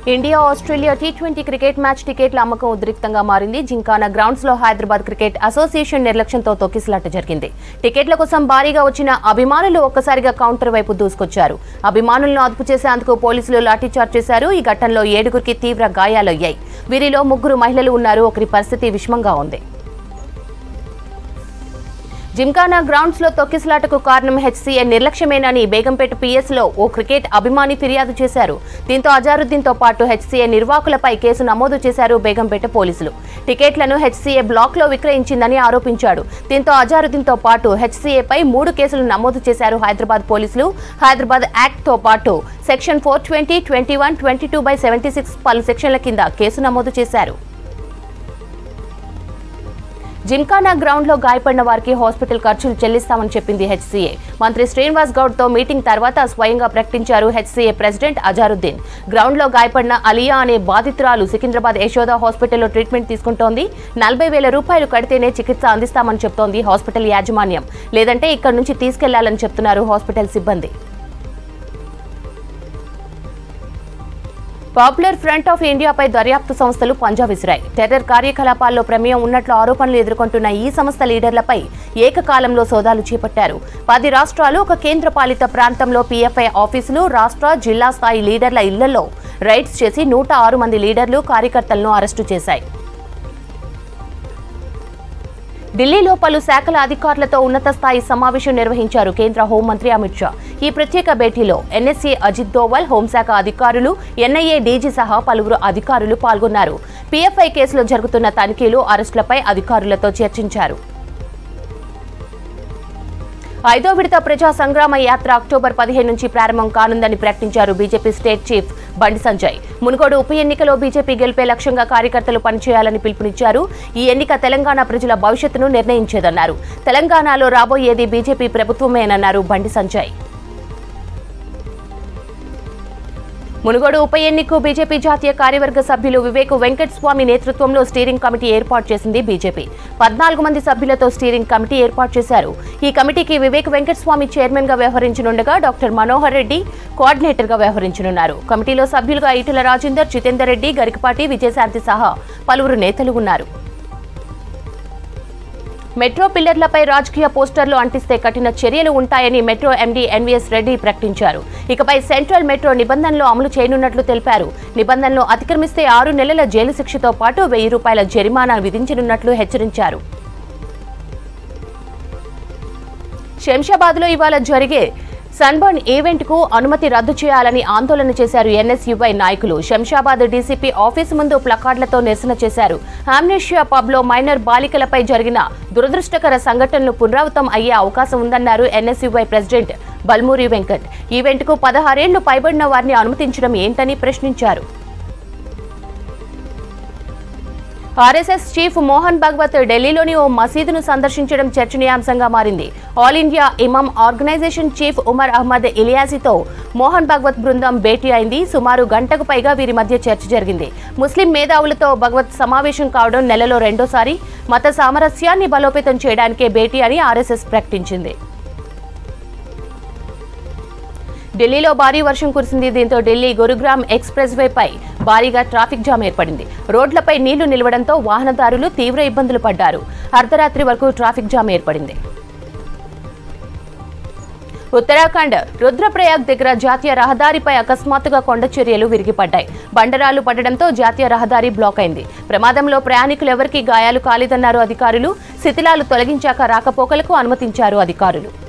India Australia T twenty cricket match టికెట్ల అమ్మకం ఉద్రిక్తంగా మారింది జింకానా గ్రౌండ్స్ లో హైదరాబాద్ క్రికెట్ అసోసియేషన్ నిర్లక్ష్యంతో తొక్కిసలాట జరిగింది టికెట్ల కోసం భారీగా వచ్చిన అభిమానులు ఒక్కసారిగా కౌంటర్ వైపు దూసుకొచ్చారు అభిమానులను అదుపు చేసేందుకు పోలీసులు లాఠీచార్జ్ చేశారు ఈ ఘటనలో ఏడుగురికి తీవ్ర గాయాలయ్యాయి వీరిలో ముగ్గురు మహిళలు ఉన్నారు ఒకరి పరిస్థితి విషమంగా ఉంది జిమ్కానా గ్రౌండ్స్ లో తొక్కిసలాటకు కారణం హెచ్సీఏ నిర్లక్ష్యమేనని బేగంపేట పిఎస్ లో ఓ క్రికెట్ అభిమాని ఫిర్యాదు చేశారు దీంతో అజారుద్దీన్ తో పాటు హెచ్సీఏ నిర్వాకులపై కేసు నమోదు చేశారు బేగంపేట పోలీసులు టికెట్లను హెచ్సీఏ బ్లాక్ లో విక్రయించిందని ఆరోపించాడు దీంతో అజారుద్దీన్ తో పాటు హెచ్సీఏపై మూడు కేసులు నమోదు చేశారు హైదరాబాద్ పోలీసులు హైదరాబాద్ యాక్ట్ తో పాటు section four twenty twenty one twenty two by seventy six పలు సెక్షన్ల కింద కేసు నమోదు చేశారు జిమ్కానా గ్రౌండ్ లో గాయపడిన వారికి హాస్పిటల్ ఖర్చులు చెల్లిస్తామని చెప్పింది హెచ్సీఏ మంత్రి శ్రీనివాస్ గౌడ్ తో మీటింగ్ తర్వాత స్వయంగా ప్రకటించారు హెచ్సీఏ ప్రెసిడెంట్ అజారుద్దీన్ గ్రౌండ్ లో గాయపడిన అలియా అనే బాధితురాలు సికింద్రాబాద్ యశోద హాస్పిటల్లో ట్రీట్మెంట్ తీసుకుంటోంది నలభై వేల రూపాయలు కడితేనే చికిత్స అందిస్తామని చెప్తోంది హాస్పిటల్ యాజమాన్యం లేదంటే ఇక్కడి నుంచి తీసుకెళ్లాలని చెప్తున్నారు హాస్పిటల్ సిబ్బంది పాపులర్ ఫ్రంట్ ఆఫ్ ఇండియాపై దర్యాప్తు సంస్థలు పంజా విసిరాయి టెర్రర్ కార్యకలాపాల్లో ప్రమేయం ఉన్నట్లు ఆరోపణలు ఎదుర్కొంటున్న ఈ సంస్థ లీడర్లపై ఏకకాలంలో సోదాలు చేపట్టారు పది రాష్ట్రాలు ఒక కేంద్రపాలిత ప్రాంతంలో పీఎఫ్ఐ ఆఫీసులు రాష్ట్ర జిల్లా స్థాయి లీడర్ల ఇళ్లలో రైడ్స్ చేసి నూట ఆరు మంది లీడర్లు కార్యకర్తలను అరెస్టు చేశాయి ఢిల్లీలో పలు శాఖల అధికారులతో ఉన్నత స్థాయి సమావేశం నిర్వహించారు కేంద్ర హోంమంత్రి అమిత్ షా ఈ ప్రత్యేక భేటీలో ఎన్ఎస్ఏ అజిత్ దోవల్ హోంశాఖ అధికారులు ఎన్ఐఏ డీజీ సహా పలువురు అధికారులు పాల్గొన్నారు పీఎఫ్ఐ కేసులో జరుగుతున్న తనిఖీలు అరెస్టులపై అధికారులతో చర్చించారు ఐదో విడత ప్రజా సంగ్రామ యాత్ర అక్టోబర్ పదిహేను నుంచి ప్రారంభం కానుందని ప్రకటించారు బీజేపీ స్టేట్ చీఫ్ బండి సంజయ్ మునుగోడు ఉప ఎన్నికలో బీజేపీ గెలిపే లక్ష్యంగా కార్యకర్తలు పనిచేయాలని పిలుపునిచ్చారు ఈ ఎన్నిక తెలంగాణ ప్రజల భవిష్యత్తును నిర్ణయించేదన్నారు తెలంగాణలో రాబోయేది బీజేపీ ప్రభుత్వమేనన్నారు బండి సంజయ్ మునుగోడు ఉప ఎన్నికకు బీజేపీ జాతీయ కార్యవర్గ సభ్యులు వివేక్ వెంకటస్వామి నేతృత్వంలో స్టీరింగ్ కమిటీ ఏర్పాటు చేసింది బీజేపీ పద్నాలుగు మంది సభ్యులతో స్టీరింగ్ కమిటీ ఏర్పాటు చేశారు ఈ కమిటీకి వివేక్ వెంకటస్వామి చైర్మన్ గా వ్యవహరించనుండగా డాక్టర్ మనోహర్ రెడ్డి కోఆర్డినేటర్ గా వ్యవహరించనున్నారు కమిటీలో సభ్యులుగా ఈటెల రాజేందర్ జితేందర్ రెడ్డి గరికపాటి విజయశాంతి సహా పలువురు నేతలు ఉన్నారు మెట్రో పిల్లర్లపై రాజకీయ పోస్టర్లు అంటిస్తే కఠిన చర్యలు ఉంటాయని మెట్రో ఎండీ ఎన్వీఎస్ రెడ్డి ప్రకటించారు ఇకపై సెంట్రల్ మెట్రో నిబంధనలు అమలు చేయనున్నట్లు తెలిపారు నిబంధనలు అతిక్రమిస్తే ఆరు నెలల జైలు శిక్షతో పాటు వెయ్యి రూపాయల జరిమానా విధించనున్నట్లు హెచ్చరించారు శంషాబాద్లో ఇవాళ జరిగే సన్బర్న్ ఈవెంట్ కు అనుమతి రద్దు చేయాలని ఆందోళన చేశారు ఎన్ఎస్యుఐ నాయకులు శంషాబాద్ డీసీపీ ఆఫీసు ముందు ప్లకార్డులతో నిరసన చేశారు ఆమ్నేషియా పబ్ లో మైనర్ బాలికలపై జరిగిన దురదృష్టకర సంఘటనలు పునరావృతం అయ్యే అవకాశం ఉందన్నారు NSUI president Balmoori Venkat event కు పదహారేళ్లు పైబడిన వారిని అనుమతించడం ఏంటని ప్రశ్నించారు ఆర్ఎస్ఎస్ చీఫ్ మోహన్ భగవత్ ఢిల్లీలోని ఓ మసీదును సందర్శించడం చర్చనీయాంశంగా మారింది all India imam organization chief Umar Ahmed ఇలియాసితో మోహన్ భగవత్ బృందం భేటీ అయింది సుమారు గంటకు పైగా వీరి మధ్య చర్చ జరిగింది ముస్లిం మేధావులతో భగవత్ సమావేశం కావడం నెలలో రెండోసారి మత సామరస్యాన్ని బలోపేతం చేయడానికే భేటీ అని ఆర్ఎస్ఎస్ ప్రకటించింది ఢిల్లీలో భారీ వర్షం కురిసింది దీంతో ఢిల్లీ గురుగ్రామ్ ఎక్స్ప్రెస్ వేపై భారీగా ట్రాఫిక్ జామ్ ఏర్పడింది రోడ్లపై నీళ్లు నిలవడంతో వాహనదారులు తీవ్ర ఇబ్బందులు పడ్డారు అర్ధరాత్రి వరకు ట్రాఫిక్ జామ్ ఏర్పడింది ఉత్తరాఖండ్ రుద్రప్రయాగ్ దగ్గర జాతీయ రహదారిపై అకస్మాత్తుగా కొండ చర్యలు విరిగిపడ్డాయి బండరాలు పడడంతో జాతీయ రహదారి బ్లాక్ అయింది ప్రమాదంలో ప్రయాణికులు ఎవరికీ గాయాలు కాలేదన్నారు అధికారులు శిథిలాలు తొలగించాక రాకపోకలకు అనుమతించారు అధికారులు